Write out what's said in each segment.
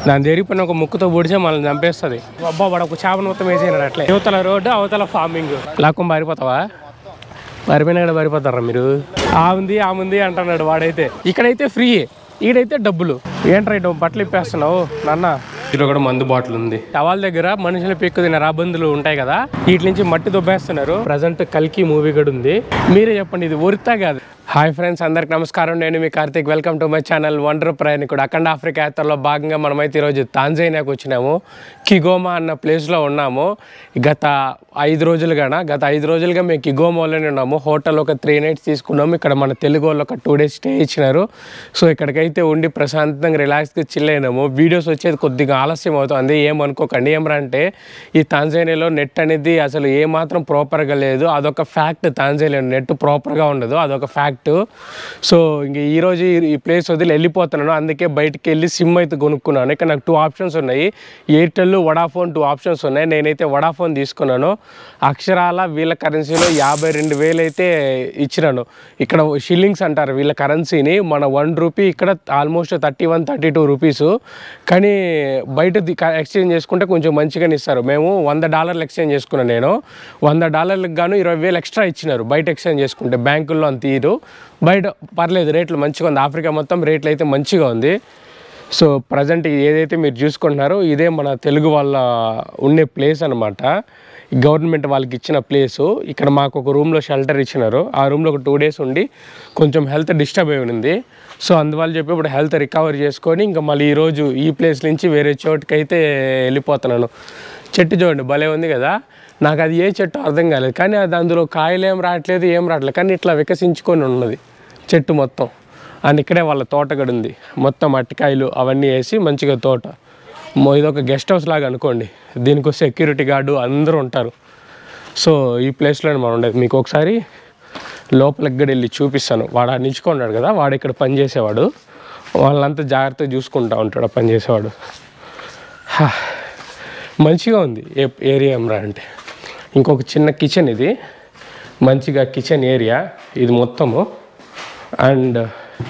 దాని జరిగిపోయిన ఒక ముక్కుతో పొడిచే మనల్ని చంపేస్తుంది అబ్బా వాడు ఒక చేపను మొత్తం వేసేయడు అట్లే యువతల రోడ్డు అవతల ఫార్మింగ్ లాక్కొని పారిపోతావా పారిపోయినా కూడా పారిపోతారా మీరు ఆ ఉంది ఆ ఉంది అంటున్నాడు వాడైతే ఇక్కడైతే ఫ్రీ ఈడైతే డబ్బులు ఏంట్రా ఇటు బట్టలు ఇప్పేస్తున్నావు నాన్న ఇక్కడ కూడా మందు బాటిల్ ఉంది టవాల్ దగ్గర మనుషులు పెక్కు తిన రాబందులు ఉంటాయి కదా వీటి నుంచి మట్టి దొబ్బేస్తున్నారు ప్రజెంట్ కల్కి మూవీ కూడా ఉంది మీరే చెప్పండి ఇది ఒరితా కాదు హాయ్ ఫ్రెండ్స్ అందరికి నమస్కారం నేను మీ Karthik welcome to my channel wonder ప్రయాణికుడు అఖండ ఆఫ్రికా యాత్రలో భాగంగా మనమైతే ఈరోజు తాంజానియాకి వచ్చినాము కిగోమా అన్న ప్లేస్లో ఉన్నాము గత ఐదు రోజులుగాన గత ఐదు రోజులుగా మేము కిగోమాలోనే ఉన్నాము హోటల్ ఒక త్రీ నైట్స్ తీసుకున్నాము ఇక్కడ మన తెలుగు వాళ్ళు ఒక టూ డేస్ స్టే ఇచ్చినారు సో ఇక్కడికైతే ఉండి ప్రశాంతంగా రిలాక్స్గా చిల్ అయినాము వీడియోస్ వచ్చేది కొద్దిగా ఆలస్యం అవుతుంది ఏమనుకోకండి ఏమరా అంటే ఈ తాంజానియాలో నెట్ అనేది అసలు ఏమాత్రం ప్రాపర్గా లేదు అదొక ఫ్యాక్ట్ తాంజానియా నెట్ ప్రాపర్గా ఉండదు అదొక ఫ్యాక్ట్ సో ఇంక ఈరోజు ఈ- ఈ ప్లేస్ వదిలి వెళ్ళిపోతున్నాను అందుకే బయటికి వెళ్ళి సిమ్ అయితే కొనుక్కున్నాను ఇక్కడ నాకు టూ ఆప్షన్స్ ఉన్నాయి ఎయిర్టెల్ వడాఫోన్ టూ ఆప్షన్స్ ఉన్నాయి నేనైతే వడాఫోన్ తీసుకున్నాను అక్షరాల వీళ్ళ కరెన్సీలో యాభై రెండు వేలు అయితే ఇచ్చినాను ఇక్కడ షిల్లింగ్స్ అంటారు వీళ్ళ కరెన్సీని మన వన్ రూపీ ఇక్కడ almost thirty one thirty two rupees కానీ బయట ఎక్స్చేంజ్ చేసుకుంటే కొంచెం మంచిగానే ఇస్తారు మేము వంద డాలర్లు ఎక్స్చేంజ్ చేసుకున్నాను నేను వంద డాలర్లకు గాను ఇరవై వేలు ఎక్స్ట్రా ఇచ్చినారు బయట ఎక్స్చేంజ్ చేసుకుంటే బ్యాంకుల్లో అంత తీరు బయట పర్లేదు రేట్లు మంచిగా ఉంది ఆఫ్రికా మొత్తం రేట్లు అయితే మంచిగా ఉంది సో ప్రజెంట్ ఏదైతే మీరు చూసుకుంటున్నారో ఇదే మన తెలుగు వాళ్ళ ఉండే ప్లేస్ అనమాట గవర్నమెంట్ వాళ్ళకి ఇచ్చిన ప్లేసు ఇక్కడ మాకు ఒక రూమ్లో షెల్టర్ ఇచ్చినారు ఆ రూమ్లో ఒక టూ డేస్ ఉండి కొంచెం హెల్త్ డిస్టర్బ్ అయి ఉంది సో అందువల్ల చెప్పి ఇప్పుడు హెల్త్ రికవర్ చేసుకొని ఇంకా మళ్ళీ ఈరోజు ఈ ప్లేస్ నుంచి వేరే చోటుకి అయితే వెళ్ళిపోతున్నాను చెట్టు చూడండి భలే ఉంది కదా నాకు అది ఏ చెట్టు అర్థం కాలేదు కానీ అది అందులో కాయలు ఏం రావట్లేదు ఏం రావట్లేదు కానీ ఇట్లా వికసించుకొని ఉన్నది చెట్టు మొత్తం అండ్ ఇక్కడే వాళ్ళ తోట కూడా ఉంది మొత్తం అట్టికాయలు అవన్నీ వేసి మంచిగా తోట మొ- ఇదొక గెస్ట్ హౌస్ లాగా అనుకోండి దీనికి సెక్యూరిటీ గార్డు అందరూ ఉంటారు సో ఈ ప్లేస్లోనే మనం ఉండేది మీకు ఒకసారి లోపలికి కూడా వెళ్ళి చూపిస్తాను వాడు ఆ నించుకున్నాడు కదా వాడు ఇక్కడ పని చేసేవాడు వాళ్ళంతా జాగ్రత్తగా చూసుకుంటా ఉంటాడు ఆ పని చేసేవాడు హా. మంచిగా ఉంది ఏ ఏరియా ఏమరా అంటే ఇంకొక చిన్న కిచెన్ ఇది మంచిగా కిచెన్ ఏరియా ఇది మొత్తము అండ్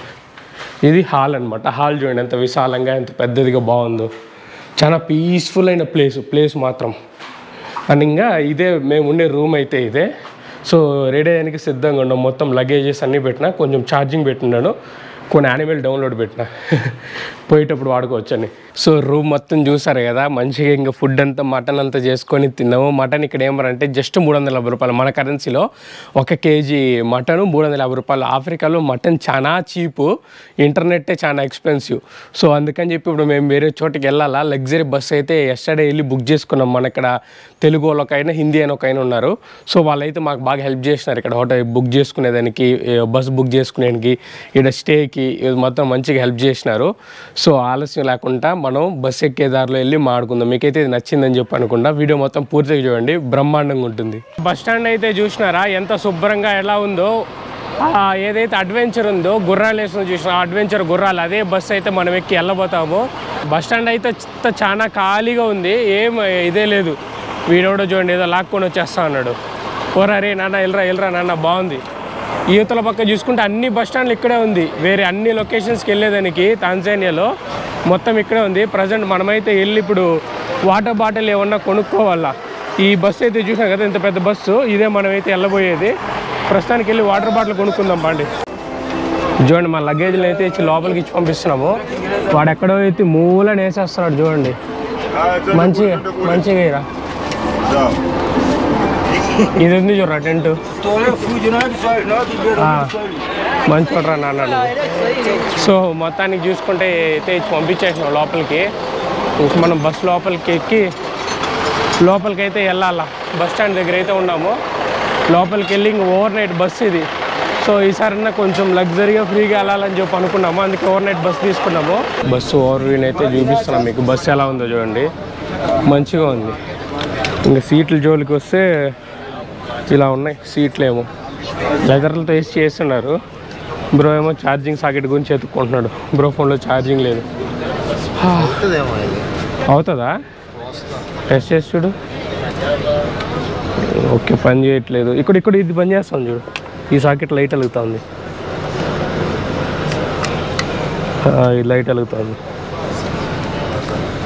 ఇది హాల్ అన్నమాట హాల్ చూడండి ఎంత విశాలంగా ఎంత పెద్దదిగా బాగుందో చాలా పీస్ఫుల్ అయిన ప్లేస్ ప్లేస్ మాత్రం అండ్ ఇంకా ఇదే మేము ఉండే రూమ్ అయితే ఇదే సో రెడీ అయ్యానికి సిద్ధంగా ఉన్నాం మొత్తం లగేజెస్ అన్నీ పెట్టినా కొంచెం ఛార్జింగ్ పెట్టినాను కొన్ని యానిమల్ డౌన్లోడ్ పెట్టిన పోయేటప్పుడు వాడుకోవచ్చని సో రూమ్ మొత్తం చూసారు కదా మంచిగా ఇంకా ఫుడ్ అంతా మటన్ అంతా చేసుకొని తిన్నాము మటన్ ఇక్కడ ఏమరంటే జస్ట్ మూడు వందల యాభై రూపాయలు మన కరెన్సీలో ఒక కేజీ మటన్ మూడు వందల యాభై రూపాయలు ఆఫ్రికాలో మటన్ చాలా చీపు ఇంటర్నెట్టే చాలా ఎక్స్పెన్సివ్ సో అందుకని చెప్పి ఇప్పుడు మేము వేరే చోటికి వెళ్ళాలా లగ్జరీ బస్ అయితే ఎస్టర్డే వెళ్ళి బుక్ చేసుకున్నాం మన ఇక్కడ తెలుగు వాళ్ళకైనా హిందీ అని ఒకైనా ఉన్నారు సో వాళ్ళైతే మాకు బాగా హెల్ప్ చేసినారు ఇక్కడ హోటల్ బుక్ చేసుకునేదానికి బస్ బుక్ చేసుకునేదానికి ఇక్కడ స్టేకి ఇది మొత్తం మంచిగా హెల్ప్ చేసినారు సో ఆలస్యం లేకుండా మనం బస్ ఎక్కే దారిలో వెళ్ళి మాడుకుందాం మీకైతే ఇది నచ్చిందని చెప్పి అనుకుంటా వీడియో మొత్తం పూర్తిగా చూడండి బ్రహ్మాండంగా ఉంటుంది బస్ స్టాండ్ అయితే చూసినారా ఎంత శుభ్రంగా ఎలా ఉందో ఆ ఏదైతే అడ్వెంచర్ ఉందో గుర్రాలు వేసిన చూసిన అడ్వెంచర్ గుర్రాలు అదే బస్ అయితే మనం ఎక్కి వెళ్ళబోతాము బస్ స్టాండ్ అయితే చి- చాలా ఖాళీగా ఉంది ఏం ఇదే లేదు వీడెవడో చూడండి ఏదో లాక్కొని వచ్చేస్తా అన్నాడు ఓరా రే నాన్న వెళ్ళరా వెళ్ళరా నాన్న బాగుంది ఈతల పక్క చూసుకుంటే అన్ని బస్ స్టాండ్లు ఇక్కడే ఉంది వేరే అన్ని లొకేషన్స్కి వెళ్ళేదానికి తాంజానియాలో మొత్తం ఇక్కడే ఉంది ప్రజెంట్ మనమైతే వెళ్ళి ఇప్పుడు వాటర్ బాటిల్ ఏమన్నా కొనుక్కోవాలా ఈ బస్సు అయితే చూసాం కదా ఇంత పెద్ద బస్సు ఇదే మనమైతే వెళ్ళబోయేది ప్రస్తుతానికి వెళ్ళి వాటర్ బాటిల్ కొనుక్కుందాం పండి చూడండి మా లగేజ్లు అయితే ఇచ్చి లోపలికి ఇచ్చి పంపిస్తున్నాము వాడు ఎక్కడో అయితే మూలని వేసేస్తున్నాడు చూడండి మంచిగా మంచిగా ఇరా ఇది ఉంది చూడరా టెంట్ మంచి చూడరా నాన్న నువ్వు. సో మొత్తానికి చూసుకుంటే అయితే ఇచ్చి పంపించేసినాం లోపలికి ఇంక మనం బస్ లోపలికి ఎక్కి లోపలికి అయితే వెళ్ళాలా బస్ స్టాండ్ దగ్గర అయితే ఉన్నాము లోపలికి వెళ్ళి ఇంక ఓవర్ నైట్ బస్ ఇది సో ఈసారి కొంచెం లగ్జరీగా ఫ్రీగా వెళ్ళాలని చెప్పి అనుకున్నాము అందుకే ఓవర్ నైట్ బస్ తీసుకున్నాము బస్సు ఓవర్ వ్యూని అయితే చూపిస్తున్నాం మీకు బస్సు ఎలా ఉందో చూడండి మంచిగా ఉంది ఇంకా సీట్ల జోలికి వస్తే ఇలా ఉన్నాయి సీట్లు ఏమో లెదర్లతో వేసి చేస్తున్నారు బ్రో ఏమో ఛార్జింగ్ సాకెట్ గురించి ఎత్తుక్కుంటున్నాడు బ్రో ఫోన్లో ఛార్జింగ్ లేదు అవుతుందేమో ఇది అవుతుందా టెస్ట్ చేసి చూడు ఓకే పని చేయట్లేదు ఇక్కడ ఇక్కడ ఇది పని చేస్తాం చూడు ఈ సాకెట్ లైట్ వెలుగుతుంది ఈ లైట్ వెలుగుతుంది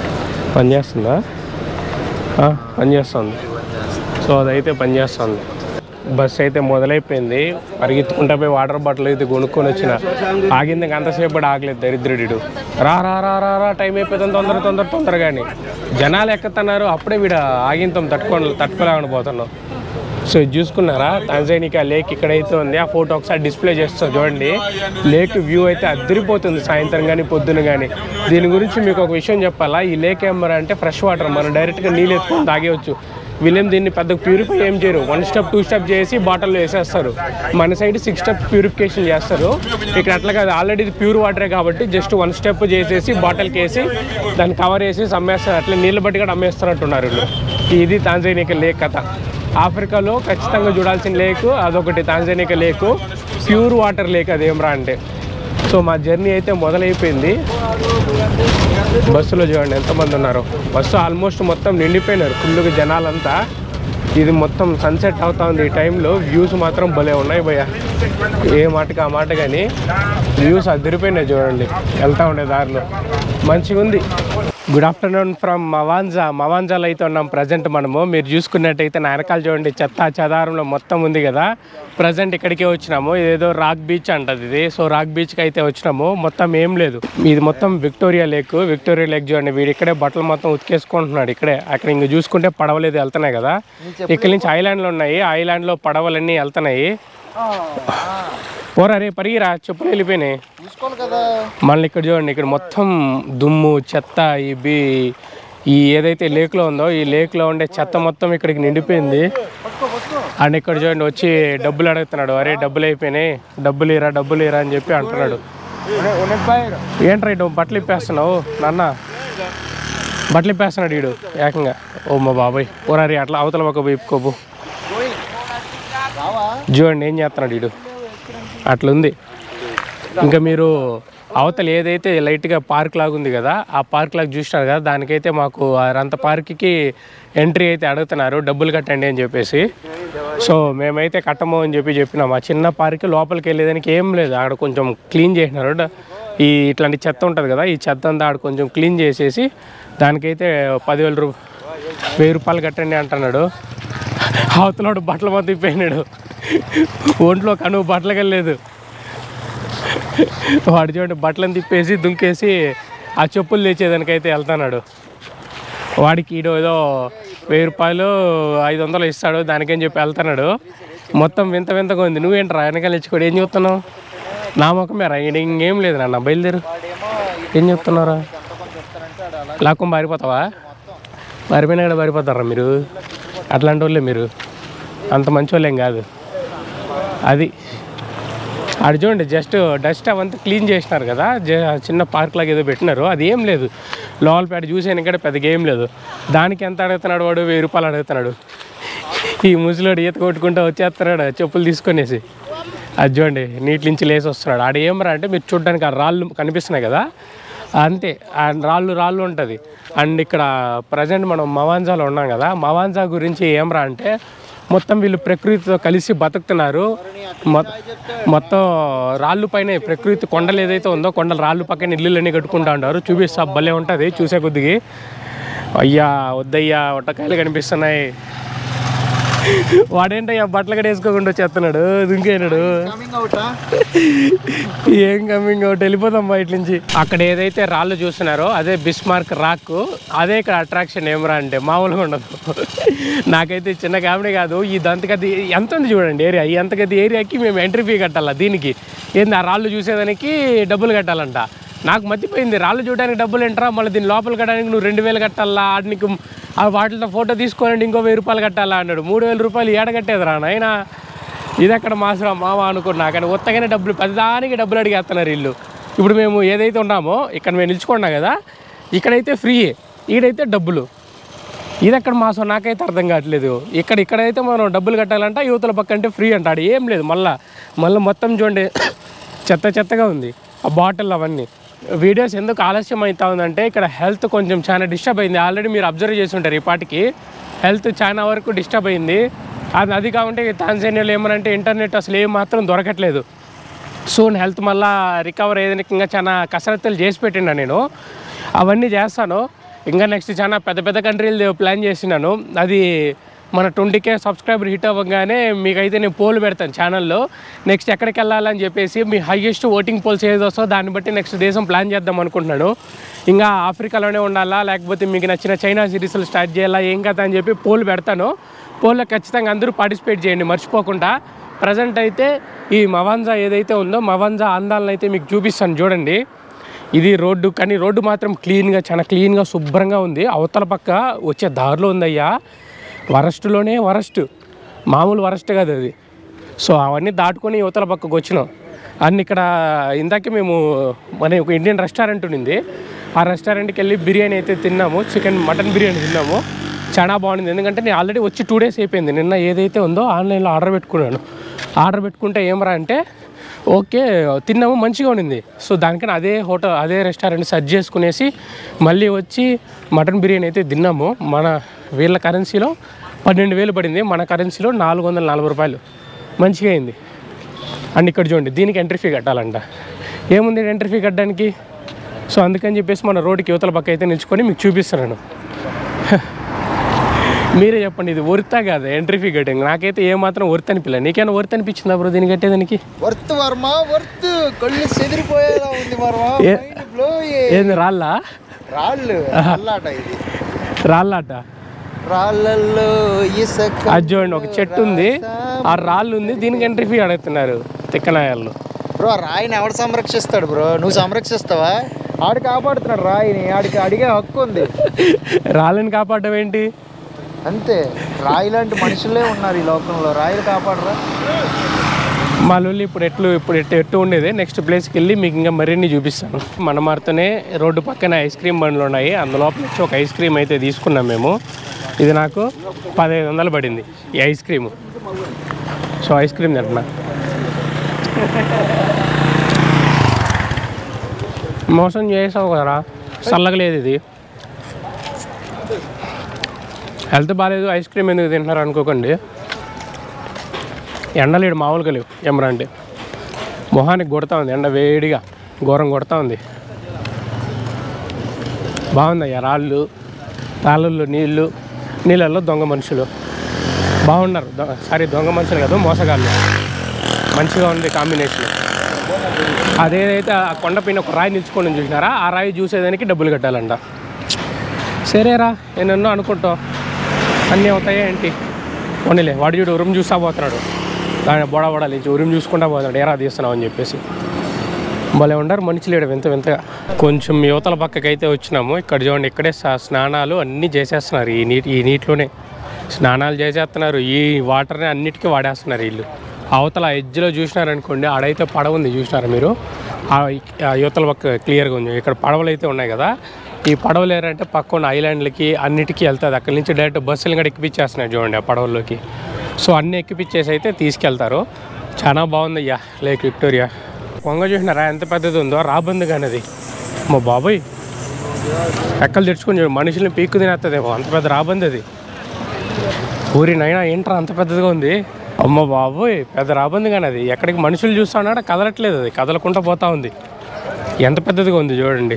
పనిచేస్తుందా ఆ, పనిచేస్తుంది సో అదైతే పనిచేస్తుంది బస్ అయితే మొదలైపోయింది పరిగెత్తుకుంటా పోయి వాటర్ బాటిల్ అయితే కొనుక్కొని వచ్చిన ఆగింది ఇంక అంతసేపు కూడా ఆగలేదు దరిద్రుడు రా రా రా రా రా టైం అయిపోతుంది తొందర తొందర తొందరగాని జనాలు ఎక్కుతున్నారు అప్పుడే వీడ ఆగింతాం తట్టుకొని తట్టుకోలేమని పోతున్నాం సో ఇది చూసుకున్నారా తాంజానికా లేక్ ఇక్కడైతే ఉంది ఆ ఫోటో ఒకసారి డిస్ప్లే చేస్తా చూడండి లేక్ వ్యూ అయితే అద్దరిపోతుంది సాయంత్రం కానీ పొద్దున కానీ దీని గురించి మీకు ఒక విషయం చెప్పాలా ఈ లేక్ ఏమరా అంటే ఫ్రెష్ వాటర్ మనం డైరెక్ట్గా నీళ్ళు ఎత్తుకొని తాగేయచ్చు వీళ్ళేం దీన్ని పెద్ద ప్యూరిఫై ఏం చేయరు వన్ స్టెప్ టూ స్టెప్ చేసి బాటిల్లో వేసేస్తారు మన సైడ్ సిక్స్ స్టెప్ ప్యూరిఫికేషన్ చేస్తారు ఇక్కడ అట్లా కాదు ఆల్రెడీ ఇది ప్యూర్ వాటరే కాబట్టి జస్ట్ వన్ స్టెప్ చేసేసి బాటిల్కి వేసి దాన్ని కవర్ చేసి అమ్మేస్తారు అట్లా నీళ్ళు బట్టి కూడా అమ్మేస్తున్నట్టున్నారు వీళ్ళు ఇది తాంజానికా లేక్ కథ ఆఫ్రికాలో ఖచ్చితంగా చూడాల్సిన లేక్ అదొకటి Tanganyika lake pure water lake అదేమ్రా అంటే సో మా జర్నీ అయితే మొదలైపోయింది బస్సులో చూడండి ఎంతమంది ఉన్నారు బస్సు ఆల్మోస్ట్ మొత్తం నిండిపోయినారు ఫుల్గా జనాలంతా ఇది మొత్తం సన్సెట్ అవుతా ఉంది ఈ టైంలో వ్యూస్ మాత్రం భలే ఉన్నాయి భయ్య ఏ మాటకి ఆ మాట కానీ వ్యూస్ అదిరిపోయినాయి చూడండి వెళ్తా ఉండే దారిలో మంచిగా ఉంది గుడ్ ఆఫ్టర్నూన్ ఫ్రమ్ మవాంజా మవాంజాలో అయితే ఉన్నాం ప్రజెంట్ మనము మీరు చూసుకున్నట్టయితే నా వెనకాల చూడండి చెత్త చెదారంలో మొత్తం ఉంది కదా ప్రజెంట్ ఇక్కడికే వచ్చినాము ఇదేదో రాక్ బీచ్ అంటది ఇది సో రాక్ బీచ్కి అయితే వచ్చినాము మొత్తం ఏం లేదు ఇది మొత్తం విక్టోరియా లేక్ విక్టోరియా లేక్ చూడండి వీడు ఇక్కడే బట్టలు మొత్తం ఉతికేసుకుంటున్నాడు ఇక్కడే అక్కడ ఇంక చూసుకుంటే పడవలేదు వెళ్తున్నాయి కదా ఇక్కడి నుంచి ఐలాండ్లు ఉన్నాయి ఐలాండ్లో పడవలన్నీ వెళ్తున్నాయి పోరా రే పరిగిరా చెప్పులు వెళ్ళిపోయినాయి చూసుకోవాలి కదా మళ్ళీ ఇక్కడ చూడండి ఇక్కడ మొత్తం దుమ్ము చెత్త ఈ బి ఈ ఏదైతే లేక్లో ఉందో ఈ లేక్లో ఉండే చెత్త మొత్తం ఇక్కడికి నిండిపోయింది అండ్ ఇక్కడ చూడండి వచ్చి డబ్బులు అడుగుతున్నాడు అరే డబ్బులు అయిపోయినాయి డబ్బులు ఇరా డబ్బులు ఇరా అని చెప్పి అంటున్నాడు ఏంట్రా ఇటు బట్టలు ఇప్పేస్తున్నావు నాన్న బట్టలు ఇప్పేస్తున్నాడు వీడు ఏకంగా ఓ మా బాబాయ్ పోరా రే అట్లా అవతల ఒక ఇప్పుకోబు రావా చూడండి ఏం చేస్తున్నాడు వీడు అట్లుంది ఇంకా మీరు అవతల ఏదైతే లైట్గా పార్క్ లాగా ఉంది కదా ఆ పార్క్ లాగా చూసినారు కదా దానికైతే మాకు అంత పార్క్కి ఎంట్రీ అయితే అడుగుతున్నారు డబ్బులు కట్టండి అని చెప్పేసి సో మేమైతే కట్టము అని చెప్పి చెప్పినాం ఆ చిన్న పార్క్ లోపలికి వెళ్ళేదానికి ఏం లేదు ఆడ కొంచెం క్లీన్ చేసినారు డ- ఈ ఇట్లాంటి చెత్త ఉంటుంది కదా ఈ చెత్త అంతా ఆడ కొంచెం క్లీన్ చేసేసి దానికైతే పదివేల రూ వెయ్యి రూపాయలు కట్టండి అంటున్నాడు అవతలవాడు బట్టలు మొత్తం ఇప్పినాడు ఒంట్లో కనువు బట్టలు వెళ్ళలేదు వాడు చూడండి బట్టలను తిప్పేసి దుంకేసి ఆ చెప్పులు తెచ్చేదానికైతే వెళ్తున్నాడు వాడికి ఈడో ఏదో వెయ్యి రూపాయలు ఐదు వందలు ఇస్తాడు దానికేం చెప్పి వెళ్తున్నాడు మొత్తం వింత వింతగా ఉంది నువ్వేంట్రా వెనకాల ఇచ్చుకోడు ఏం చెప్తున్నావు నా ముఖమే రా ఈడ ఇంకేం లేదు నాన్న బయలుదేరు ఏం చెప్తున్నారా లాక్కొని పారిపోతావా పారిపోయినా కూడా పారిపోతారా మీరు అట్లాంటి వాళ్ళే మీరు అంత మంచి వాళ్ళేం కాదు అది ఆడ చూడండి జస్ట్ డస్ట్ అవంతా క్లీన్ చేసినారు కదా జ- చిన్న పార్క్ లాగా ఏదో పెట్టినారు అది ఏం లేదు లోపల పేట చూసాను ఇక్కడ పెద్దగా ఏం లేదు దానికి ఎంత అడుగుతున్నాడు వాడు వెయ్యి రూపాయలు అడుగుతున్నాడు ఈ ముసలోడు ఈత కొట్టుకుంటూ వచ్చేస్తున్నాడు చెప్పులు తీసుకొనేసి అది చూడండి నీటి నుంచి లేసి వస్తున్నాడు ఆడ ఏమరా అంటే మీరు చూడడానికి ఆ రాళ్ళు కనిపిస్తున్నాయి కదా అంతే ఆ రాళ్ళు రాళ్ళు ఉంటుంది అండ్ ఇక్కడ ప్రజెంట్ మనం మవాంజాలో ఉన్నాం కదా మవాంజా గురించి ఏమరా అంటే మొత్తం వీళ్ళు ప్రకృతితో కలిసి బతుకుతున్నారు మొ- మొత్తం రాళ్ళు పైన ప్రకృతి కొండలు ఏదైతే ఉందో కొండల రాళ్ళు పక్కన ఇల్లులన్నీ కట్టుకుంటా ఉంటారు చూపిస్తా భలే ఉంటుంది చూసే కొద్దికి అయ్యా వద్దయ్యా ఒట్టకాయలు కనిపిస్తున్నాయి వాడేంటయ్యా బట్టలు కూడా వేసుకోకుండా వచ్చేస్తున్నాడు దుంకేనాడు కమింగ్ అవుటా ఏం కమింగ్ అవుట్ వెళ్ళిపోతాం బయట నుంచి అక్కడ ఏదైతే రాళ్ళు చూస్తున్నారో అదే బిస్మార్క్ రాక్ అదే ఇక్కడ అట్రాక్షన్ ఏమరా అంటే మామూలుగా ఉండదు నాకైతే చిన్న కామెడీ కాదు ఈ దంతగది ఎంత ఉంది చూడండి ఏరియా ఈ అంతగది ఏరియాకి మేము ఎంట్రీ ఫీ కట్టాలా దీనికి ఏంది ఆ రాళ్ళు చూసేదానికి డబ్బులు కట్టాలంట నాకు మర్చిపోయింది రాళ్ళు చూడడానికి డబ్బులు ఏంట్రా మళ్ళీ దీని లోపల కట్టడానికి నువ్వు రెండు వేలు కట్టాలా ఆడ నీకు ఆ వాటితో ఫోటో తీసుకోనండి ఇంకో వెయ్యి రూపాయలు కట్టాలా అన్నాడు మూడు వేల రూపాయలు ఏడ కట్టేదిరా నాయనా ఇది అక్కడ మాసరా మామ అనుకున్నా కానీ ఉత్తగానే డబ్బులు పెద్దదానికి డబ్బులు అడిగేస్తున్నారు ఇల్లు ఇప్పుడు మేము ఏదైతే ఉన్నామో ఇక్కడ మేము నిల్చుకున్నాం కదా ఇక్కడైతే ఫ్రీ ఈడైతే డబ్బులు ఇది అక్కడ మాసం నాకైతే అర్థం కావట్లేదు ఇక్కడ ఇక్కడైతే మనం డబ్బులు కట్టాలంట యువతల పక్క అంటే ఫ్రీ అంటాడు ఏం లేదు మళ్ళా మళ్ళీ మొత్తం చూడండి చెత్త చెత్తగా ఉంది ఆ బాటిల్ అవన్నీ వీడియోస్ ఎందుకు ఆలస్యం అవుతా ఉందంటే ఇక్కడ హెల్త్ కొంచెం చాలా డిస్టర్బ్ అయింది ఆల్రెడీ మీరు అబ్జర్వ్ చేసి ఉంటారు ఈ పాటికి హెల్త్ చాలా వరకు డిస్టర్బ్ అయింది అది అది కాకుంటే తాంజానియాలో ఏమనంటే ఇంటర్నెట్ అసలు ఏం మాత్రం దొరకట్లేదు సూన్ హెల్త్ మళ్ళా రికవర్ అయ్యేదానికి ఇంకా చాలా కసరత్తులు చేసి పెట్టినా నేను అవన్నీ చేస్తాను ఇంకా నెక్స్ట్ చాలా పెద్ద పెద్ద కంట్రీలు ప్లాన్ చేసినాను అది మన ట్వంటీ కే సబ్స్క్రైబర్ హిట్ అవ్వగానే మీకైతే నేను పోల్ పెడతాను ఛానల్లో నెక్స్ట్ ఎక్కడికి వెళ్ళాలని చెప్పేసి మీ హైయెస్ట్ ఓటింగ్ పోల్స్ ఏది వస్తుందో దాన్ని బట్టి నెక్స్ట్ దేశం ప్లాన్ చేద్దాం అనుకుంటున్నాను ఇంకా ఆఫ్రికాలోనే ఉండాలా లేకపోతే మీకు నచ్చిన చైనా సిరీస్లు స్టార్ట్ చేయాలా ఏం కదా అని చెప్పి పోల్ పెడతాను పోల్లో ఖచ్చితంగా అందరూ పార్టిసిపేట్ చేయండి మర్చిపోకుండా ప్రజెంట్ అయితే ఈ మవాంజా ఏదైతే ఉందో మవాంజా అందాలను అయితే మీకు చూపిస్తాను చూడండి ఇది రోడ్డు కానీ రోడ్డు మాత్రం క్లీన్గా చాలా క్లీన్గా శుభ్రంగా ఉంది అవతల పక్క వచ్చే దారిలో ఉందయ్యా వరస్ట్లోనే వరస్ట్ మామూలు వరస్ట్ కాదు అది సో అవన్నీ దాటుకొని యువతల పక్కకు వచ్చినాం అన్ని ఇక్కడ ఇందాకే మేము మన ఒక ఇండియన్ రెస్టారెంట్ ఉంది ఆ రెస్టారెంట్కి వెళ్ళి బిర్యానీ అయితే తిన్నాము చికెన్ మటన్ బిర్యానీ తిన్నాము చాలా బాగుంది ఎందుకంటే నేను ఆల్రెడీ వచ్చి టూ డేస్ అయిపోయింది నిన్న ఏదైతే ఉందో ఆన్లైన్లో ఆర్డర్ పెట్టుకున్నాను ఆర్డర్ పెట్టుకుంటే ఏమరా అంటే ఓకే తిన్నాము మంచిగా ఉండింది సో దానికన్నా అదే హోటల్ అదే రెస్టారెంట్ సెర్చ్ చేసుకునేసి మళ్ళీ వచ్చి మటన్ బిర్యానీ అయితే తిన్నాము మన వీళ్ళ కరెన్సీలో పన్నెండు వేలు పడింది మన కరెన్సీలో నాలుగు వందల నలభై రూపాయలు మంచిగా అయింది అండ్ ఇక్కడ చూడండి దీనికి ఎంట్రీ ఫీ కట్టాలంట ఏముంది ఎంట్రీ ఫీ కట్టడానికి సో అందుకని చెప్పేసి మన రోడ్డుకి యువతల పక్క అయితే నిల్చుకొని మీకు చూపిస్తున్నాను మీరే చెప్పండి ఇది వర్తా కాదు ఎంట్రీ ఫీ కట్టింగ్ నాకైతే ఏమాత్రం వర్త్ అనిపించలే నీకేమైనా వర్త్ అనిపించిందా బ్రో దీన్ని కట్టేదానికి వర్త్ వర్మ వర్త్ కళ్ళు చెదిరిపోయేలా ఉంది వర్మ ఏ- మైండ్ బ్లో ఏంది రాళ్ళా రాళ్ళు అల్లాట ఇది రాళ్ళాట రాళ్ళల్లో ఇసుక అది చూడండి ఒక చెట్టు ఉంది ఆ రాళ్ళు ఉంది దీనికి ఎంట్రీ ఫీ అడుగుతున్నారు తిక్కనాయాళ్ళు బ్రో రాయిని ఎవడు సంరక్షిస్తాడు బ్రో నువ్వు సంరక్షిస్తావా ఆడు కాపాడుతున్నాడు రాయిని ఆడికి అడిగే హక్కు ఉంది రాళ్ళని కాపాడడం ఏంటి అంతే రాయి లాంటి మనుషులే ఉన్నారు ఈ లోకంలో రాయిలు కాపాడరా మా లొల్లి ఇప్పుడు ఎట్లు ఇప్పుడు ఎట్టు ఎట్టు ఉండేది నెక్స్ట్ ప్లేస్కి వెళ్ళి మీకు ఇంకా మరిన్ని చూపిస్తాను మన మారుతోనే రోడ్డు పక్కన ఐస్ క్రీమ్ బండ్లు ఉన్నాయి అందులో నుంచి ఒక ఐస్ క్రీమ్ అయితే తీసుకున్నాం మేము ఇది నాకు పదహైదు వందలు పడింది ఈ ice cream so ice cream తింటున్నా మోసం చేసావు కదరా చల్లగా లేదు ఇది హెల్త్ బాగాలేదు ఐస్ క్రీమ్ ఎందుకు తింటున్నారు అనుకోకండి ఎండలు ఇక్కడ మామూలుగా లేవు ఎమరా అంటే మొహానికి కొడతా ఉంది ఎండ వేడిగా ఘోరం కొడతా ఉంది బాగుందయ్యా రాళ్ళు రాళ్ళల్లో నీళ్ళు నీళ్ళల్లో దొంగ మనుషులు బాగున్నారు దొ- సారీ దొంగ మనుషులు కాదు మోసగాళ్ళు మంచిగా ఉంది కాంబినేషన్ అదేదైతే ఆ కొండ పైన ఒక రాయి నిల్చుకొని చూసినారా ఆ రాయి చూసేదానికి డబ్బులు కట్టాలంట సరేరా నేనెన్నో అనుకుంటాం అన్నీ అవుతాయా ఏంటి పోనీలే వాడు చూడు ఉరుము చూస్తా పోతున్నాడు దాని బొడ బొడ లేచి ఉరుము చూసుకుంటా పోతున్నాడు ఏరా తీస్తున్నావు అని చెప్పేసి భలే ఉండరు మనుషులు ఇక్కడ వింత వింతగా కొంచెం యువతల పక్కకి అయితే వచ్చినాము ఇక్కడ చూడండి ఇక్కడే స- స్నానాలు అన్నీ చేసేస్తున్నారు ఈ నీటి ఈ నీటిలోనే స్నానాలు చేసేస్తున్నారు ఈ వాటర్ని అన్నిటికీ వాడేస్తున్నారు వీళ్ళు అవతల ఎడ్జ్లో చూసినారనుకోండి ఆడైతే పడవ ఉంది చూసినారా మీరు ఆ ఆ యువతల పక్క క్లియర్గా ఉంది ఇక్కడ పడవలు అయితే ఉన్నాయి కదా ఈ పడవలు ఏంటంటే పక్కన ఐలాండ్లకి అన్నిటికీ వెళ్తుంది అక్కడి నుంచి డైరెక్ట్ బస్సులు కూడా ఎక్కిపించేస్తున్నాయి చూడండి ఆ పడవల్లోకి సో అన్నీ ఎక్కిపించేసి అయితే తీసుకెళ్తారు చాలా బాగుంది అయ్యా లేక్ విక్టోరియా కొంగ చూసినారా ఎంత పెద్దది ఉందో రాబంది కానీ అది మా బాబాయ్ ఎక్కలు తెచ్చుకొని చూడు మనుషుల్ని పీక్కు తినేస్తుందేమో అంత పెద్ద రాబంది అది ఊరి నైనా ఏంట్రా అంత పెద్దదిగా ఉంది అమ్మ బాబోయ్ పెద్ద రాబంది కానీ అది ఎక్కడికి మనుషులు చూస్తున్నాడా కదలట్లేదు అది కదలకుండా పోతా ఉంది ఎంత పెద్దదిగా ఉంది చూడండి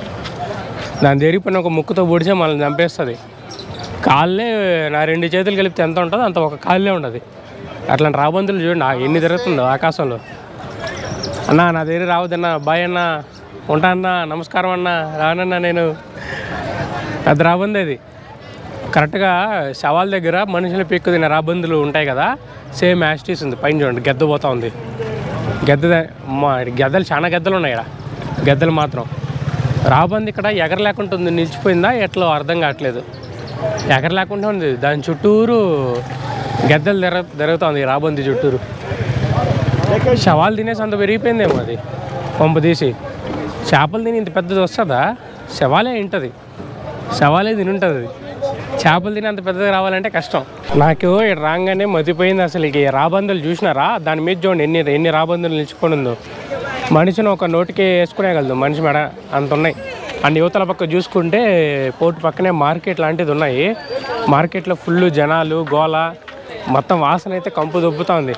దాని తిరిగిపోయిన ఒక ముక్కుతో పొడిచే మనల్ని చంపేస్తుంది కాళ్ళే నా రెండు చేతులు కలిపితే ఎంత ఉంటుందో అంత ఒక కాళ్ళే ఉండదు అట్లాంటి రాబందులు చూడండి ఆ ఎన్ని తిరుగుతుందో ఆకాశంలో అన్నా నా దగ్గర రావద్దన్నా బాయ్ అన్న ఉంటా అన్నా నమస్కారం అన్నా రానన్నా నేను పెద్ద రాబంది అది కరెక్ట్గా శవాల దగ్గర మనుషులు పీక్కు తినే రాబందులు ఉంటాయి కదా సేమ్ యాస్టీస్ ఉంది పైన చూడండి గెద్ద పోతా ఉంది గెద్ద మా గెద్దలు చాలా గెద్దలు ఉన్నాయి ఇక్కడ గెద్దలు మాత్రం రాబంది ఇక్కడ ఎగర లేకుండా ఉంది నిలిచిపోయిందా ఎట్లో అర్థం కావట్లేదు ఎగర లేకుండా ఉంది దాని చుట్టూరు గెద్దలు తిరగ తిరుగుతుంది రాబంది చుట్టూరు శవాలు తినేసి అంత పెరిగిపోయిందేమో అది పంపు తీసి చేపలు తిని ఇంత పెద్దది వస్తుందా శవాలే ఉంటుంది శవాలే తిని ఉంటుంది అది చేపలు తిని అంత పెద్దది రావాలంటే కష్టం నాకు ఇక్కడ రాగానే మతిపోయింది అసలు ఇక ఈ రాబందులు చూసినారా దాని మీద చూడండి ఎన్ని ఎన్ని రాబందులు నిలుచుకొని ఉందో మనిషిని ఒక నోటికి వేసుకునేగలదు మనిషి మెడ అంత ఉన్నాయి అండ్ యువతల పక్క చూసుకుంటే పోర్టు పక్కనే మార్కెట్ లాంటిది ఉన్నాయి మార్కెట్లో ఫుల్ జనాలు గోల మొత్తం వాసన అయితే కంపు దొబ్బుతా ఉంది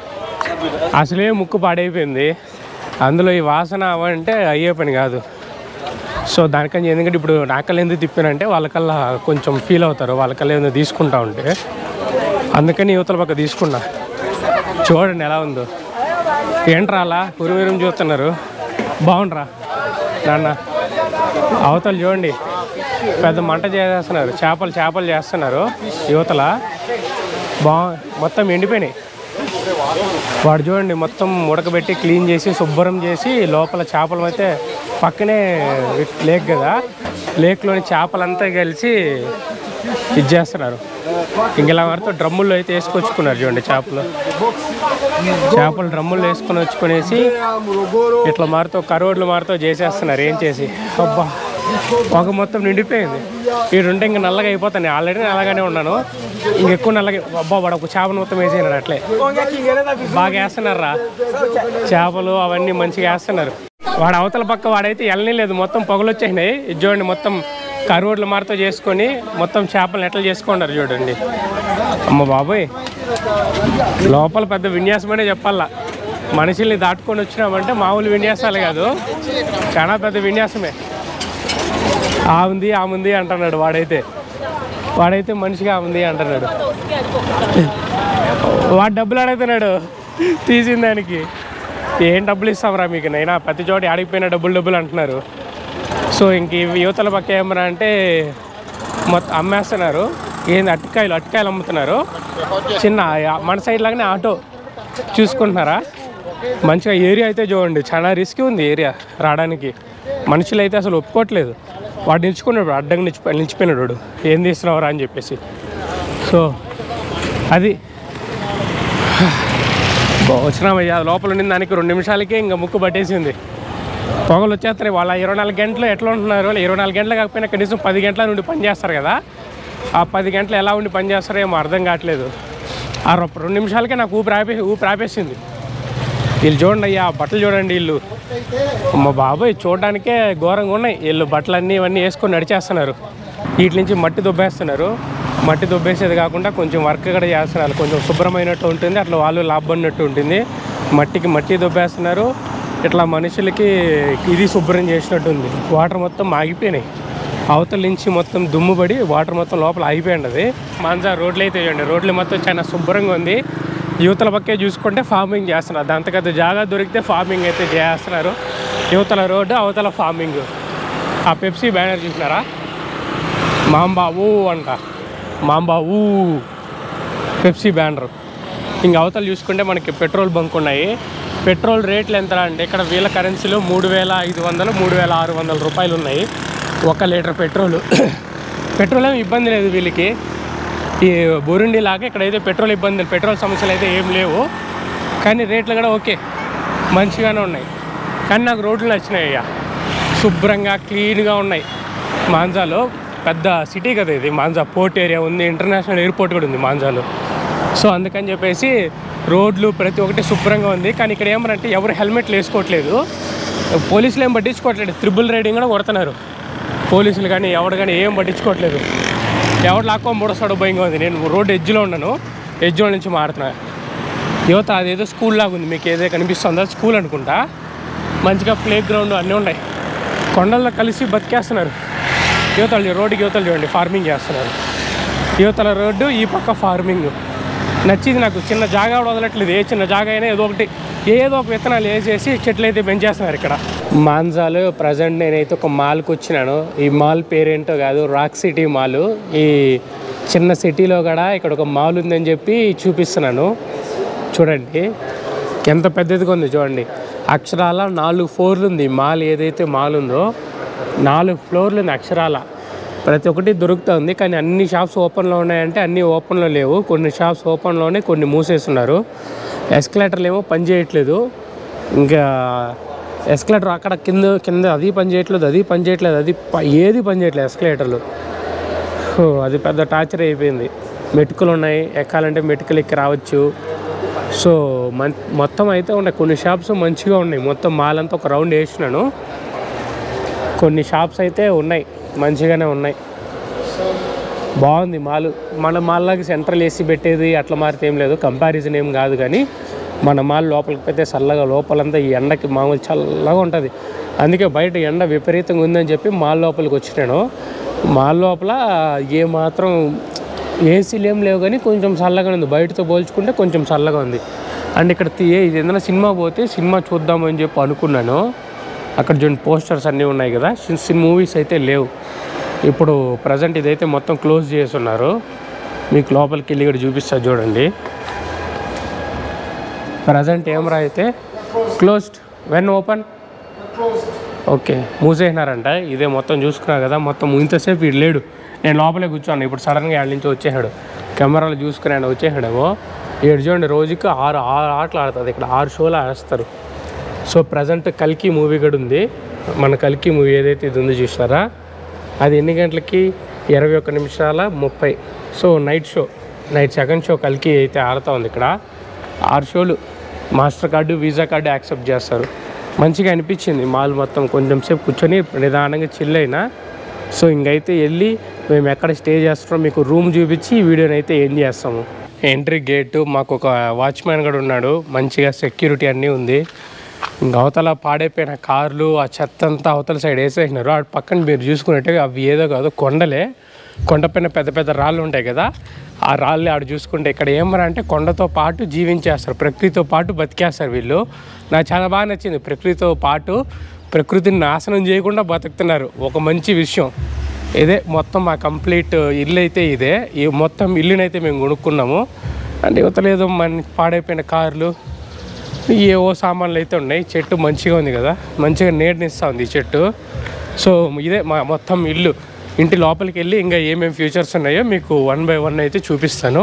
అసలే ముక్కు పాడైపోయింది అందులో ఈ వాసన అవంటే అయ్యే పని కాదు సో దానికని ఎందుకంటే ఇప్పుడు నాకల్లా ఎందుకు తిప్పానంటే వాళ్ళకల్లా కొంచెం ఫీల్ అవుతారు వాళ్ళకల్లా ఏదో తీసుకుంటా ఉంటే అందుకని యువతల పక్క తీసుకున్నా చూడండి ఎలా ఉందో ఏంట్రా అలా ఉరుమిరం చూస్తున్నారు బాగుండ్రా నాన్న అవతల చూడండి పెద్ద మంట చేసేస్తున్నారు చేపలు చేపలు చేస్తున్నారు యువతల బా మొత్తం ఎండిపోయినాయి వాడు చూడండి మొత్తం ఉడకబెట్టి క్లీన్ చేసి శుభ్రం చేసి లోపల చేపలు అయితే పక్కనే లేక్ కదా లేక్లోని చేపలంతా కలిసి ఇది చేస్తున్నారు ఇంక ఇలా వారితో డ్రమ్ముల్లో అయితే వేసుకొచ్చుకున్నారు చూడండి చేపలు చేపలు డ్రమ్ముల్లో వేసుకొని వచ్చుకునేసి ఇట్లా మారుతో కరోడ్లు మారుతో చేసేస్తున్నారు ఏం చేసి అబ్బా ఒక మొత్తం నిండిపోయింది ఈ ఉంటే ఇంకా నల్లగా అయిపోతాను ఆల్రెడీ నల్లగానే ఉన్నాను ఇంక ఎక్కువ నల్లగా అబ్బా వాడు ఒక చేపను మొత్తం వేసేయనాడు అట్లే బాగా వేస్తున్నారా చేపలు అవన్నీ మంచిగా వేస్తున్నారు వాడు అవతల పక్క వాడైతే వెళ్ళనే లేదు మొత్తం పొగలు వచ్చేసినాయి ఇది చూడండి మొత్తం కరువుడ్ల మారితో చేసుకొని మొత్తం చేపలను ఎట్లా చేసుకున్నారు చూడండి అమ్మ బాబోయ్ లోపల పెద్ద విన్యాసమనే చెప్పాలా మనుషుల్ని దాటుకొని వచ్చినామంటే మామూలు విన్యాసాలు కాదు చాలా పెద్ద విన్యాసమే ఆ ఉంది ఆ ఉంది అంటున్నాడు వాడైతే వాడైతే మనిషిగా ఉంది అంటున్నాడు వాడు డబ్బులు అడుగుతున్నాడు తీసిన దానికి ఏం డబ్బులు ఇస్తాంరా మీకు నైనా ప్రతి చోట ఆడిపోయిన డబ్బులు డబ్బులు అంటున్నారు సో ఇంక ఈ యువతల పక్క ఏమరా అంటే మొత్తం అమ్మేస్తున్నారు ఏంది అట్టికాయలు అట్టికాయలు అమ్ముతున్నారు చిన్న ఆ- మన సైడ్ లాగానే ఆటో చూసుకుంటున్నారా మంచిగా ఏరియా అయితే చూడండి చాలా రిస్క్ ఉంది ఏరియా రావడానికి మనుషులు అయితే అసలు ఒప్పుకోవట్లేదు వాడు నిల్చుకున్నాడు అడ్డంగా నిలిచిపో నిలిచిపోయినాడు వాడు ఏం తీస్తున్నావురా అని చెప్పేసి సో అది వచ్చినామయ్యా లోపల ఉండిన దానికి రెండు నిమిషాలకే ఇంకా ముక్కు పట్టేసింది పొగలు వచ్చేస్తున్నాయి వాళ్ళ ఇరవై నాలుగు గంటలు ఎట్లా ఉంటున్నారు వాళ్ళు ఇరవై నాలుగు గంటలు కాకపోయినా కనీసం పది గంటల నుండి పని చేస్తారు కదా ఆ పది గంటలు ఎలా ఉండి పని చేస్తారో ఏమో అర్థం కావట్లేదు ఆ రొ- రెండు నిమిషాలకే నాకు ఊపిరి ఆపే ఊపిరి ఆపేసింది వీళ్ళు చూడండి అయ్యా ఆ బట్టలు చూడండి వీళ్ళు అమ్మ బాబాయ్ చూడడానికే ఘోరంగా ఉన్నాయి వీళ్ళు బట్టలన్నీ ఇవన్నీ వేసుకొని నడిచేస్తున్నారు వీటి నుంచి మట్టి దుబ్బేస్తున్నారు మట్టి దుబ్బేసేది కాకుండా కొంచెం వర్క్ కూడా చేస్తున్నారు కొంచెం శుభ్రమైనట్టు ఉంటుంది అట్లా వాళ్ళు లాభపడినట్టు ఉంటుంది మట్టికి మట్టి దుబ్బేస్తున్నారు ఇట్లా మనుషులకి ఇది శుభ్రం చేసినట్టు ఉంది వాటర్ మొత్తం ఆగిపోయినాయి అవతల నుంచి మొత్తం దుమ్ము పడి వాటర్ మొత్తం లోపల ఆగిపోయింది అది మాంజా రోడ్లు అయితే చూడండి రోడ్లు మొత్తం చాలా శుభ్రంగా ఉంది యువతల పక్కే చూసుకుంటే ఫార్మింగ్ చేస్తున్నారు దాంతకత జాగా దొరికితే ఫార్మింగ్ అయితే చేస్తున్నారు యువతల రోడ్డు అవతల ఫార్మింగ్ ఆ పెప్సీ బ్యానర్ చూసినారా మాంబా ఊ అంట మాంబా ఊ పెప్సీ బ్యానర్ ఇంక అవతల చూసుకుంటే మనకి పెట్రోల్ బంక్ ఉన్నాయి పెట్రోల్ రేట్లు ఎంత అంటే ఇక్కడ వీళ్ళ కరెన్సీలో మూడు వేల ఐదు వందలు మూడు వేల ఆరు వందల రూపాయలు ఉన్నాయి ఒక లీటర్ పెట్రోల్ పెట్రోల్ ఏమి ఇబ్బంది లేదు వీళ్ళకి ఈ బురుండి లాగా ఇక్కడైతే పెట్రోల్ ఇబ్బంది పెట్రోల్ సమస్యలు అయితే ఏం లేవు కానీ రేట్లు కూడా ఓకే మంచిగానే ఉన్నాయి కానీ నాకు రోడ్లు నచ్చినాయి అయ్యా శుభ్రంగా క్లీన్గా ఉన్నాయి మాంజాలో పెద్ద సిటీ కదా ఇది మాంజా పోర్ట్ ఏరియా ఉంది ఇంటర్నేషనల్ ఎయిర్పోర్ట్ కూడా ఉంది మాంజాలో సో అందుకని చెప్పేసి రోడ్లు ప్రతి ఒక్కటి శుభ్రంగా ఉంది కానీ ఇక్కడ ఏమనంటే ఎవరు హెల్మెట్లు వేసుకోవట్లేదు పోలీసులు ఏం పట్టించుకోవట్లేదు త్రిబుల్ రైడింగ్ కూడా కొడుతున్నారు పోలీసులు కానీ ఎవడు కానీ ఏం పట్టించుకోవట్లేదు ఎవడు లాక్కో మూడొస్తాడో భయంగా ఉంది నేను రోడ్డు ఎడ్జ్లో ఉన్నాను ఎడ్జ్లో నుంచి మారుతున్నా యువత అదేదో స్కూల్ లాగా ఉంది మీకు ఏదో కనిపిస్తుందో స్కూల్ అనుకుంటా మంచిగా ప్లే గ్రౌండ్ అన్నీ ఉన్నాయి కొండల్లో కలిసి బతికేస్తున్నారు యువతలు రోడ్డుకి యువతలు చూడండి ఫార్మింగ్ చేస్తున్నారు యువతల రోడ్డు ఈ పక్క ఫార్మింగ్ నచ్చింది నాకు చిన్న జాగా కూడా వదలట్లేదు ఏ చిన్న జాగా అయినా ఏదో ఒకటి ఏదో ఒక విత్తనాలు వేసేసి చెట్లు అయితే పెంచేస్తున్నారు ఇక్కడ మాంజాలు ప్రజెంట్ నేనైతే ఒక మాల్కి వచ్చినాను ఈ మాల్ పేరేంటో కాదు రాక్ సిటీ మాల్ ఈ చిన్న సిటీలో కూడా ఇక్కడ ఒక మాల్ ఉందని చెప్పి చూపిస్తున్నాను చూడండి ఎంత పెద్దదిగా ఉంది చూడండి అక్షరాల నాలుగు ఫ్లోర్లు ఉంది మాల్ ఏదైతే మాల్ ఉందో నాలుగు ఫ్లోర్లు ఉంది అక్షరాల ప్రతి ఒక్కటి దొరుకుతుంది కానీ అన్ని షాప్స్ ఓపెన్లో ఉన్నాయంటే అన్ని ఓపెన్లో లేవు కొన్ని షాప్స్ ఓపెన్లోనే కొన్ని మూసేస్తున్నారు ఎస్కలేటర్లు ఏమో పని చేయట్లేదు ఇంకా ఎస్కలేటర్ అక్కడ కింద కింద అది పని చేయట్లేదు అది పని చేయట్లేదు అది ప- ఏది పని చేయట్లేదు ఎస్కలేటర్లు ఓ, అది పెద్ద టార్చర్ అయిపోయింది మెటుకులు ఉన్నాయి ఎక్కాలంటే మెటుకులు ఎక్కి రావచ్చు సో మన్ మొత్తం అయితే ఉన్నాయి కొన్ని షాప్స్ మంచిగా ఉన్నాయి మొత్తం మాల్ అంతా ఒక రౌండ్ వేసినాను కొన్ని షాప్స్ అయితే ఉన్నాయి మంచిగానే ఉన్నాయి బాగుంది మాల్ మన మాల్లాగా సెంట్రల్ ఏసీ పెట్టేది అట్లా మారితే ఏం లేదు కంపారిజన్ ఏం కాదు కానీ మన మాల్ లోపలికి పోతే చల్లగా లోపలంతా ఈ ఎండకి మామూలు చల్లగా ఉంటుంది అందుకే బయట ఎండ విపరీతంగా ఉందని చెప్పి మాల్ లోపలికి వచ్చినాను మాల్ లోపల ఏ మాత్రం ఏసీలు ఏం లేవు కానీ కొంచెం చల్లగా ఉంది బయటతో పోల్చుకుంటే కొంచెం చల్లగా ఉంది అండ్ ఇక్కడ తీ- ఇది ఏదైనా సినిమా పోతే సినిమా చూద్దామని చెప్పి అనుకున్నాను అక్కడ చూడండి పోస్టర్స్ అన్నీ ఉన్నాయి కదా సిన్ మూవీస్ అయితే లేవు ఇప్పుడు ప్రజెంట్ ఇదైతే మొత్తం క్లోజ్ చేసి ఉన్నారు మీకు లోపలికి వెళ్ళి ఇక్కడ చూపిస్తా చూడండి ప్రజెంట్ ఏమరా అయితే క్లోజ్డ్ వెన్ ఓపెన్ ఓకే మూసేసినారంట ఇదే మొత్తం చూసుకున్నా కదా మొత్తం ఇంతసేపు వీడు లేడు నేను లోపలే కూర్చోను ఇప్పుడు సడన్గా ఏళ్ళ నుంచి వచ్చేసాడు కెమెరాలు చూసుకుని ఆయన వచ్చేసాడేమో ఏడు చూడండి రోజుకి ఆరు ఆరు ఆటలు ఆడుతుంది ఇక్కడ ఆరు షోలు ఆడేస్తారు సో ప్రజెంట్ కల్కి మూవీ కూడా ఉంది మన కల్కి మూవీ ఏదైతే ఇది ఉందో చూసారా అది ఎన్ని గంటలకి ఇరవై ఒక్క నిమిషాల ముప్పై so night show night second show కల్కి అయితే ఆడుతూ ఉంది ఇక్కడ ఆరు షోలు Mastercard Visa card accept చేస్తారు మంచిగా అనిపించింది మాల్ మొత్తం కొంచెం సేపు కూర్చొని నిదానంగా చిల్ అయినా సో ఇంకైతే వెళ్ళి మేము ఎక్కడ స్టే చేస్తున్నాం మీకు రూమ్ చూపించి ఈ వీడియోని అయితే ఏం చేస్తాము ఎంట్రీ గేటు మాకు ఒక వాచ్మ్యాన్ కూడా ఉన్నాడు మంచిగా సెక్యూరిటీ అన్నీ ఉంది ఇంకా అవతల పాడైపోయిన కార్లు ఆ చెత్త అంతా అవతల సైడ్ వేసేసినారు ఆ పక్కన మీరు చూసుకున్నట్టే అవి ఏదో కాదు కొండలే కొండపైన పెద్ద పెద్ద రాళ్ళు ఉంటాయి కదా ఆ రాళ్ళు ఆడు చూసుకుంటే ఇక్కడ ఏమరా అంటే కొండతో పాటు జీవించేస్తారు ప్రకృతితో పాటు బతికేస్తారు వీళ్ళు నాకు చాలా బాగా నచ్చింది ప్రకృతితో పాటు ప్రకృతిని నాశనం చేయకుండా బతుకుతున్నారు ఒక మంచి విషయం ఇదే మొత్తం మా కంప్లీట్ ఇల్లు అయితే ఇదే ఈ మొత్తం ఇల్లునైతే మేము కొనుక్కున్నాము అండ్ యువతలు ఏదో మన పాడైపోయిన కార్లు ఏవో సామాన్లు అయితే ఉన్నాయి చెట్టు మంచిగా ఉంది కదా మంచిగా నీడనిస్తూ ఉంది ఈ చెట్టు సో ఇదే మా మొత్తం ఇల్లు ఇంటి లోపలికి వెళ్ళి ఇంకా ఏమేమి ఫ్యూచర్స్ ఉన్నాయో మీకు వన్ బై వన్ అయితే చూపిస్తాను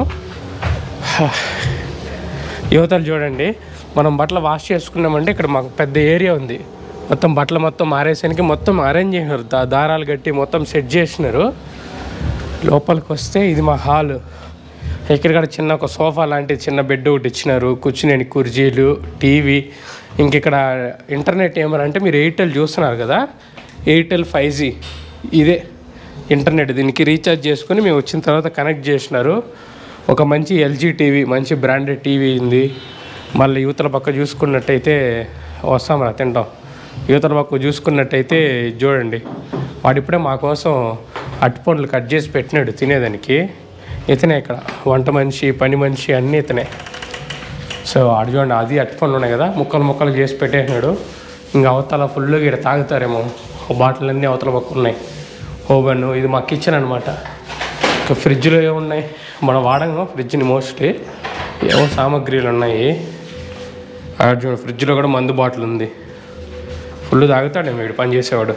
యువతలు చూడండి మనం బట్టలు వాష్ చేసుకున్నామంటే ఇక్కడ మాకు పెద్ద ఏరియా ఉంది మొత్తం బట్టలు మొత్తం ఆరేసానికి మొత్తం అరేంజ్ చేసినారు దా దారాలు కట్టి మొత్తం సెట్ చేసినారు లోపలికి వస్తే ఇది మా హాల్ ఇక్కడ కూడా చిన్న ఒక సోఫా లాంటి చిన్న బెడ్ ఒకటి ఇచ్చినారు కూర్చునే కుర్చీలు టీవీ ఇంక ఇక్కడ ఇంటర్నెట్ ఏమని అంటే మీరు ఎయిర్టెల్ చూస్తున్నారు కదా ఎయిర్టెల్ ఫైవ్ జీ ఇదే ఇంటర్నెట్ దీనికి రీఛార్జ్ చేసుకొని మేము వచ్చిన తర్వాత కనెక్ట్ చేసినారు ఒక మంచి ఎల్జీ టీవీ మంచి బ్రాండెడ్ టీవీ ఉంది మళ్ళీ యువతల పక్క చూసుకున్నట్టయితే వస్తాం రా తింటాం యువతల పక్క చూసుకున్నట్టయితే ఇది చూడండి వాడు ఇప్పుడే మా కోసం అట్టుపండ్లు కట్ చేసి పెట్టినాడు తినేదానికి ఇతనే ఇక్కడ వంట మనిషి పని మనిషి అన్నీ ఇతనే సో ఆడు చూడండి అది అట్టుపండ్లు ఉన్నాయి కదా ముక్కలు ముక్కలు చేసి పెట్టేసినాడు ఇంకా అవతల ఫుల్గా ఇక్కడ తాగుతారేమో బాటిల్ అన్నీ అవతల పక్క ఉన్నాయి ఓవెన్ ఇది మా కిచెన్ అనమాట ఇంకా ఫ్రిడ్జ్లో ఏమున్నాయి మనం వాడంగా ఫ్రిడ్జ్ని మోస్ట్లీ ఏవో సామాగ్రిలు ఉన్నాయి ఆడు చూడండి ఫ్రిడ్జ్లో కూడా మందు బాటిల్ ఉంది ఫుల్ తాగుతాడేమో వీడు పని చేసేవాడు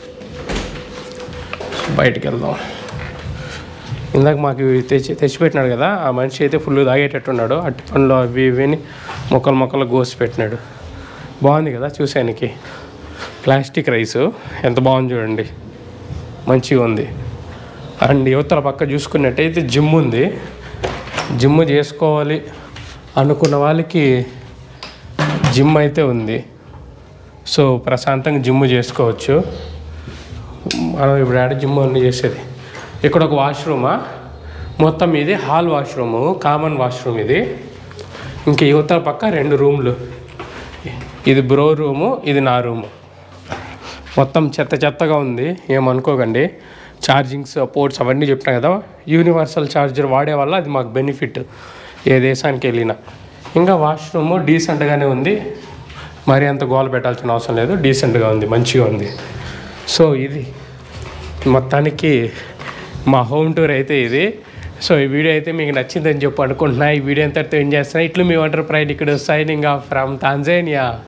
బయటికి వెళ్దాం ఇందాక మాకు ఇవి తెచ్చి తెచ్చిపెట్టినాడు కదా ఆ మనిషి అయితే ఫుల్ తాగేటట్టున్నాడు అట్టి పండ్లు అవి ఇవిని మొక్కలు మొక్కలు కోసి పెట్టినాడు బాగుంది కదా చూసానికి ప్లాస్టిక్ రైస్ ఎంత బాగుంది చూడండి మంచిగా ఉంది అండ్ యువతల పక్క చూసుకున్నట్టయితే జిమ్ ఉంది జిమ్ చేసుకోవాలి అనుకున్న వాళ్ళకి జిమ్ అయితే ఉంది సో ప్రశాంతంగా జిమ్ చేసుకోవచ్చు మనం ఇప్పుడు ఆడ జిమ్ అన్నీ చేసేది ఇక్కడ ఒక వాష్రూమా మొత్తం ఇది హాల్ వాష్రూము కామన్ వాష్రూమ్ ఇది ఇంకా యువతల పక్క రెండు రూమ్లు ఇది బ్రో రూము ఇది నా రూము మొత్తం చెత్త చెత్తగా ఉంది ఏమనుకోకండి ఛార్జింగ్స్ పోర్ట్స్ అవన్నీ చెప్పినా కదా యూనివర్సల్ ఛార్జర్ వాడే వల్ల అది మాకు బెనిఫిట్ ఏ దేశానికి వెళ్ళినా ఇంకా వాష్రూమ్ డీసెంట్గానే ఉంది మరి అంత గోల పెట్టాల్సిన అవసరం లేదు డీసెంట్గా ఉంది మంచిగా ఉంది సో ఇది మొత్తానికి మా హోమ్ టూర్ అయితే ఇది సో ఈ వీడియో అయితే మీకు నచ్చిందని చెప్పి అనుకుంటున్నా ఈ వీడియో అంతటితో ఏం చేస్తున్నా ఇట్లు మీ వంటర్ ప్రయాణికుడు సైనింగ్ ఆఫ్ ఫ్రమ్ తాంజానియా